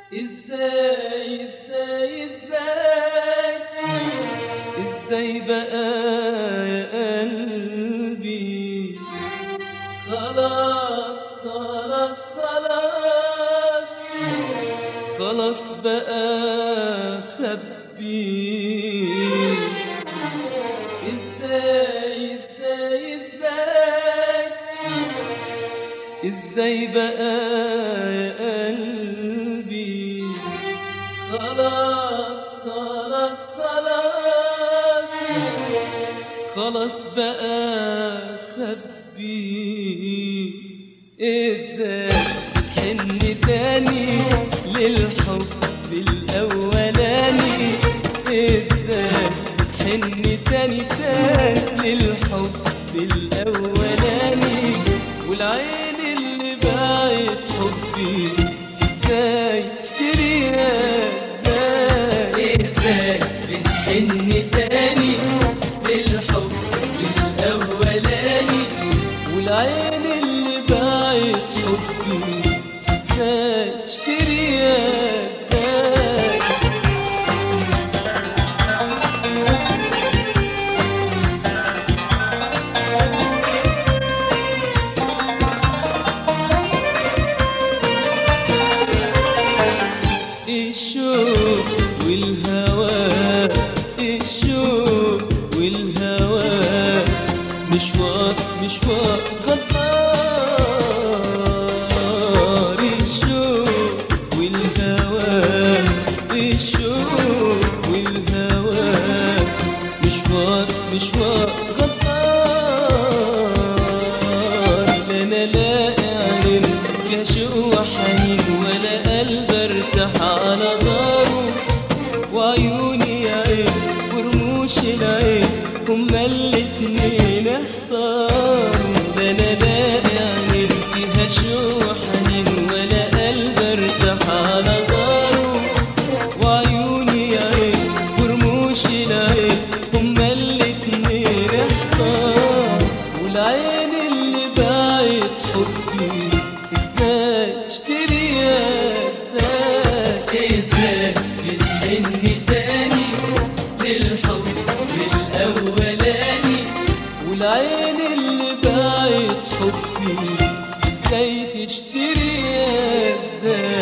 ازاي ازاي ازاي ازاي بقى يا قلبي خلاص خلاص خلاص خلاص بقى خبي ازاي ازاي ازاي ازاي بقى يا قلبي خلاص خلاص خلاص خلاص بقى خبي ازاي حن تاني للحب الاولاني ازاي حن تاني تاني للحب الاولاني والعين اللي باعت حبي ازاي تشتريها ازاي ازاي بتحن تاني للحب الاولاني والعين اللي باعت حبي ازاي تشتريها ازاي الشوق والهوى الشوق والهوى مشوار مشوار غدار الشوق والهوى الشوق والهوى مشوار مشوار غدار لا انا لاقي عين فيها شوق وحنين ولا قلب ارتاح على داره وعيوني يا عين ورموش العين هما الاتنين احتاروا ده انا لاقي عين فيها شوق وحنين ولا قلب ارتاح على داره وعيوني يا عين ورموش العين هما الاتنين احتار والعين اللي باعت حبي ازاي تشتريها ازاي ازاي بتحني تاني للحب الاولاني والعين اللي باعت حبي ازاي تشتريها ازاي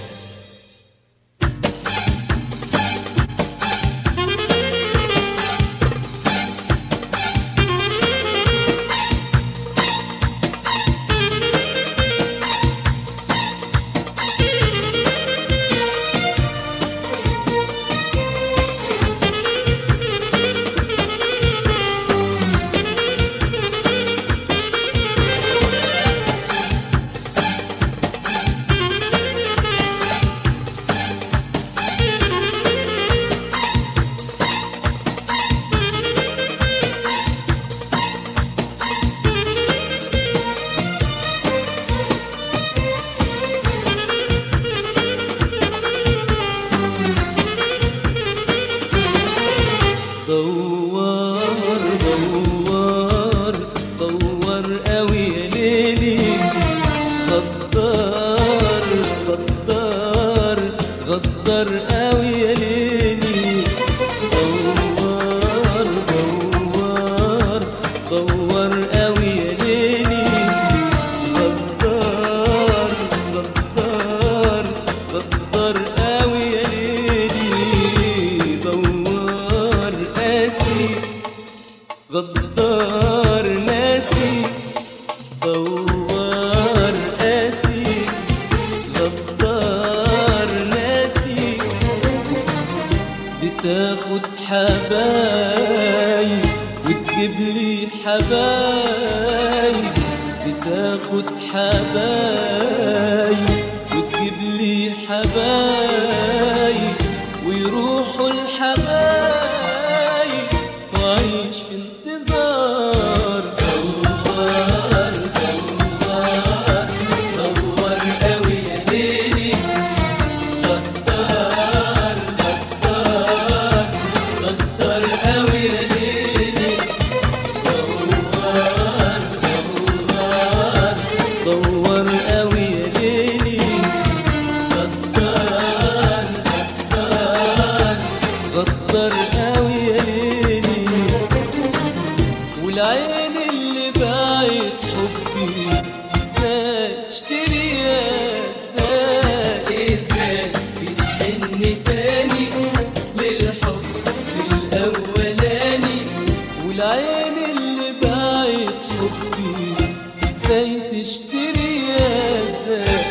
دوار دوار دوار قوي يا ليلي غدار غدار غدار قوي يا ليلي دوار دوار دوار قوي يا ليلي غدار غدار غدار قوي يا ليلي دوار قاسي غدار ناسي دوار قاسي غدار ناسي بتاخد حبايب وتجيب لي حبايب بتاخد حبايب وتجيب لي حبايب ويروحوا الحبايب وعيش في انتظار دوار دوار دوار قوي يا ليلي غدار غدار غدار قوي يا ليلي دوار دوار دوار قوي يا ليلي غدار كتر قوي يا ليلي والعين اللي باعت حبي ازاي تشتريها ازاي ازاي بتحن تاني للحب الاولاني والعين اللي باعت حبي ازاي تشتريها ازاي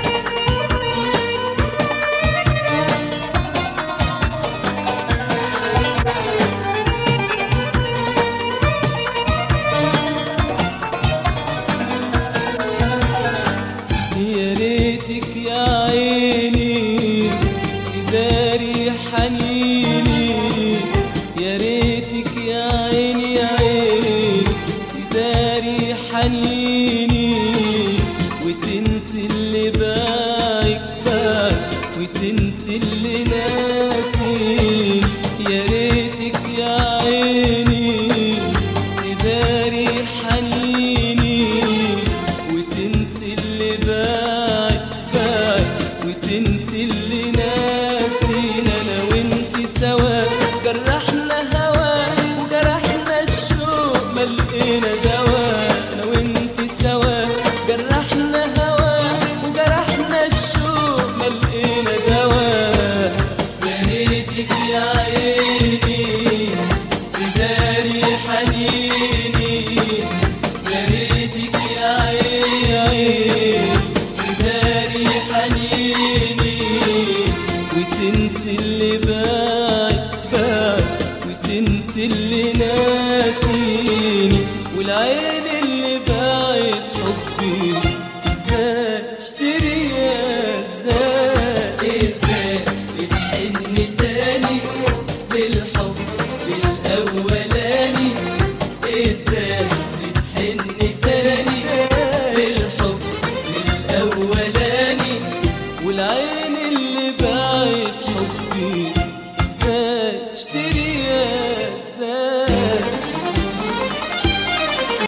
يا ريتك يا عيني تداري حنيني يا ريتك يا عيني يا عيني تداري حنيني وتنسي اللي باعك باعك وتنسي اللي ناسي يا ريتك يا عيني تداري حنيني وتنسي اللي باعك باعك وتنسي اللي ناسينا انا وانت سوا جرحنا هوا وجرحنا الشوق ما لقينا دوا انا وانت سوا جرحنا هوا وجرحنا الشوق ما لقينا دوا يا ريتك يا عيني تداري حنيني يا ريتك يا عيني تداري حنيني وتنسي اللي باعك باعك وتنسي اللي ناسيني والعين اللي باعت حبي ازاي تشتريها ازاي ازاي بتحن تاني بالحب الاولاني ازاي